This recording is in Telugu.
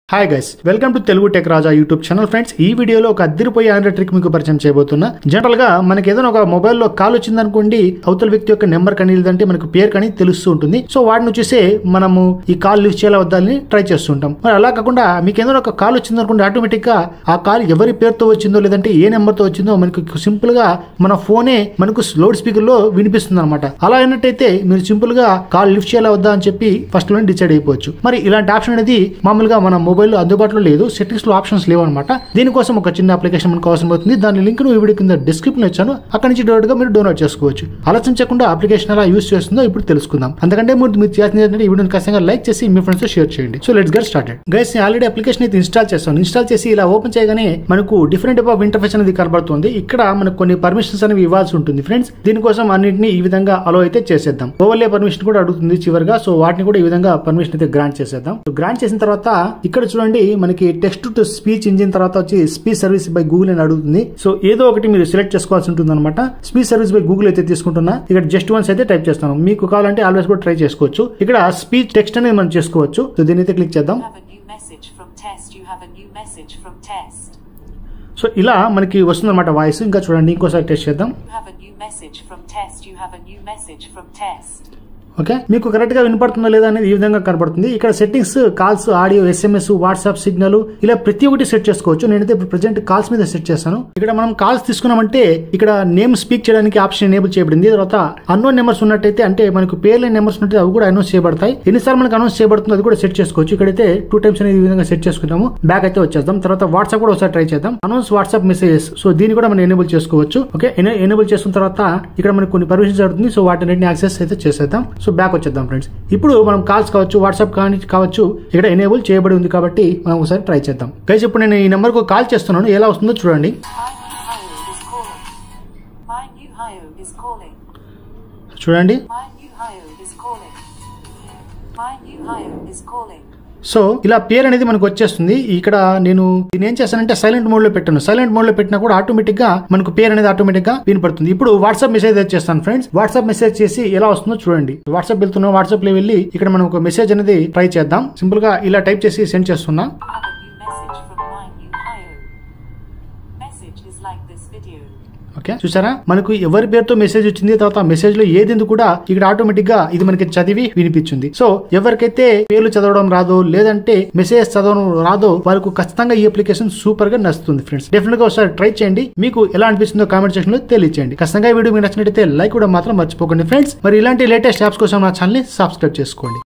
Hi guys welcome to Telugu tech Raja YouTube channel friends ఈ వీడియోలో ఒక అద్దరిపోయే ఆండ్రాయిడ్ ట్రిక్ మీకు పరిచయం చేయబోతున్నా జనరల్ గా మనకి ఏదైనా ఒక మొబైల్లో కాల్ వచ్చింది అనుకోండి అవతల వ్యక్తి యొక్క నెంబర్ కానీ లేదంటే మనకు పేరు కానీ తెలుస్తూ ఉంటుంది సో వాటిని చూసే మనము ఈ కాల్ లిఫ్ట్ చేయాలా వద్దని ట్రై చేస్తుంటాం మరి అలా కాకుండా మీకు ఏదైనా ఒక కాల్ వచ్చింది అనుకోండి ఆటోమేటిక్ గా ఆ కాల్ ఎవరి పేరుతో వచ్చిందో లేదంటే ఏ నెంబర్ తో వచ్చిందో మనకు సింపుల్ గా మన ఫోనే మనకు లౌడ్ స్పీకర్ లో వినిపిస్తుంది అనమాట అలా అయినట్టయితే మీరు సింపుల్ గా కాల్ లిఫ్ట్ చేయాలా వద్దా అని చెప్పి ఫస్ట్ లోనే డిసైడ్ అయిపోవచ్చు మరి ఇలాంటి ఆప్షన్ అనేది మామూలుగా మన మొబైల్ అందుబాటులో లేదు సెట్టింగ్స్ లో ఆప్షన్స్ లేవు అనమాట దీనికోసం ఒక చిన్న అప్లికేషన్ మనకు అవసరం అవుతుంది దాని లింక్ ను ఈ వీడియో కింద డిస్క్రిప్షన్ ఇచ్చాను అక్కడి నుంచి డైరెక్ట్ గా మీరు డౌన్లోడ్ చేసుకోవచ్చు ఆలస్యం చేయకుండా అప్లికేషన్ ఎలా యూస్ చేస్తుందో ఇప్పుడు తెలుసుకుందాం అందుకంటే మీరు మీరు చేయాల్సింది ఏంటంటే ఈ వీడియోని ఖచ్చితంగా లైక్ చేసి మీ ఫ్రెండ్స్ తో షేర్ చేయండి so let's get started guys నేను ఆల్రెడీ అప్లికేషన్ అయితే ఇన్స్టాల్ చేస్తాను ఇన్స్టాల్ చేసి ఇలా ఓపెన్ చేయగానే మనకు డిఫరెంట్ టైప్ ఆఫ్ ఇంటర్ఫేస్ అనేది కనబడుతుంది ఇక్కడ మనకు కొన్ని పర్మిషన్స్ అనేవి ఇవ్వాల్సి ఉంటుంది ఫ్రెండ్స్ దీనికోసం అన్నింటినీ ఈ విధంగా అలో అయితే చేసేద్దాం ఓవర్లే పర్మిషన్ కూడా అడుగుతుంది చివరిగా సో వాటిని కూడా ఈ విధంగా పర్మిషన్ అయితే గ్రాంట్ చేసేద్దాం సో గ్రాంట్ చేసిన తర్వాత ఇక్కడ చూడండి మనకి టెక్స్ట్ టు స్పీచ్ ఇంజిన్ తర్వాత వచ్చి స్పీచ్ సర్వీస్ బై గూగుల్ అని అడుగుతుంది సో ఏదో ఒకటి మీరు సెలెక్ట్ చేసుకోవాల్సి ఉంటుంది అనమాట స్పీచ్ సర్వీస్ బై గూగుల్ అయితే తీసుకుంటున్నా ఇక్కడ జస్ట్ వన్స్ అయితే టైప్ చేస్తాను మీకు కావాలంటే ఆల్వేస్ కూడా ట్రై చేసుకోవచ్చు ఇక్కడ స్పీచ్ టెక్స్ట్ అనేది మనం చేసుకోవచ్చు సో దీని అయితే క్లిక్ చేద్దాం have a new message from test. You have a new message from test. So ఇలా మనకి వస్తుందన్నమాట వాయిస్ ఇంకా చూడండి ఇంకోసారి టెస్ట్ చేద్దాం You have a new message from test. You have a new message from test. Okay మీకు కరెక్ట్ గా వినపడుతుందో లేదా అనేది ఈ విధంగా కనబడుతుంది ఇక్కడ settings calls audio SMS WhatsApp signal ఇలా ప్రతి ఒక్కటి సెట్ చేసుకోవచ్చు నేనైతే ఇప్పుడు ప్రెసెంట్ కాల్స్ మీద సెట్ చేస్తాను ఇక్కడ మనం కాల్స్ తీసుకున్నామంటే ఇక్కడ నేమ్ స్పీక్ చేయడానికి ఆప్షన్ ఎనేబుల్ చేయబడింది తర్వాత అన్నోన్ నెంబర్స్ ఉన్నట్టయితే అంటే మనకు పేర్ల నెంబర్స్ ఉన్నట్టు అవి కూడా అనౌన్స్ చేయబడతాయి ఎన్నిసార్లు మనకు అనౌన్స్ చేయబడుతుందో అది కూడా సెట్ చేసుకోవచ్చు ఇక్కడైతే టూ టైమ్స్ అనేది ఈ విధంగా సెట్ చేసుకుంటాము బ్యాక్ అయితే వచ్చేద్దాం తర్వాత వాట్సాప్ కూడా ఒకసారి ట్రై చేద్దాం అనౌన్స్ వాట్సాప్ మెసేజెస్ సో దీన్ని కూడా మనం ఎనేబుల్ చేసుకోవచ్చు ఓకే ఎనేబుల్ చేసుకున్న తర్వాత ఇక్కడ మనకు కొన్ని పర్మిషన్స్ అడుగుతుంది సో వాటిని యాక్సెస్ అయితే చేసేద్దాం సో బ్యాక్ వచ్చేద్దాం ఫ్రెండ్స్ ఇప్పుడు మనం కాల్స్ కావచ్చు వాట్సాప్ కానీ కావచ్చు ఇక్కడ ఎనేబుల్ చేయబడి ఉంది కాబట్టి మనం ఒకసారి ట్రై చేద్దాం గైస్ ఇప్పుడు నేను ఈ నెంబర్ కు కాల్ చేస్తున్నాను ఎలా వస్తుందో చూడండి My new hire is calling. My new hire is calling. చూడండి My new hire is calling. My new hire is calling. So ఇలా పేరు అనేది మనకు వచ్చేస్తుంది ఇక్కడ నేను దీన్ని ఏం చేస్తానంటే సైలెంట్ మోడ్ లో పెట్టాను సైలెంట్ మోడ్ లో పెట్టినా కూడా ఆటోమేటిక్ గా మనకు పేరు అనేది ఆటోమేటిక్ గా వినపడుతుంది ఇప్పుడు వాట్సాప్ మెసేజ్ చేస్తాను ఫ్రెండ్స్ వాట్సాప్ మెసేజ్ చేసి ఎలా వస్తుందో చూడండి వాట్సాప్ వెళ్తున్నా వాట్సాప్ లో వెళ్ళి ఇక్కడ మనం ఒక మెసేజ్ అనేది ట్రై చేద్దాం సింపుల్ గా ఇలా టైప్ చేసి సెండ్ చేస్తున్నా Have a new message from my new hire. Message is like this video. Okay చూసారా మనకు ఎవరి పేరుతో మెసేజ్ వచ్చింది తర్వాత మెసేజ్ లో ఏది కూడా ఇక్కడ ఆటోమేటిక్ గా ఇది మనకి చదివి వినిపించింది సో ఎవరికైతే పేర్లు చదవడం రాదో లేదంటే మెసేజ్ చదవడం రాదో వారికి ఖచ్చితంగా ఈ అప్లికేషన్ సూపర్ గా నచ్చుతుంది ఫ్రెండ్స్ డెఫినెట్ గా ఒకసారి ట్రై చేయండి మీకు ఎలా అనిపిస్తుందో కామెంట్ సెక్షన్ లో తెలియచేయండి ఖచ్చితంగా ఈ వీడియో మీకు నచ్చినట్టయితే లైక్ కూడా మాత్రం మర్చిపోకండి ఫ్రెండ్స్ మరి ఇలాంటి లేటెస్ట్ యాప్స్ కోసం నా ఛానల్ ని సబ్స్క్రైబ్ చేసుకోండి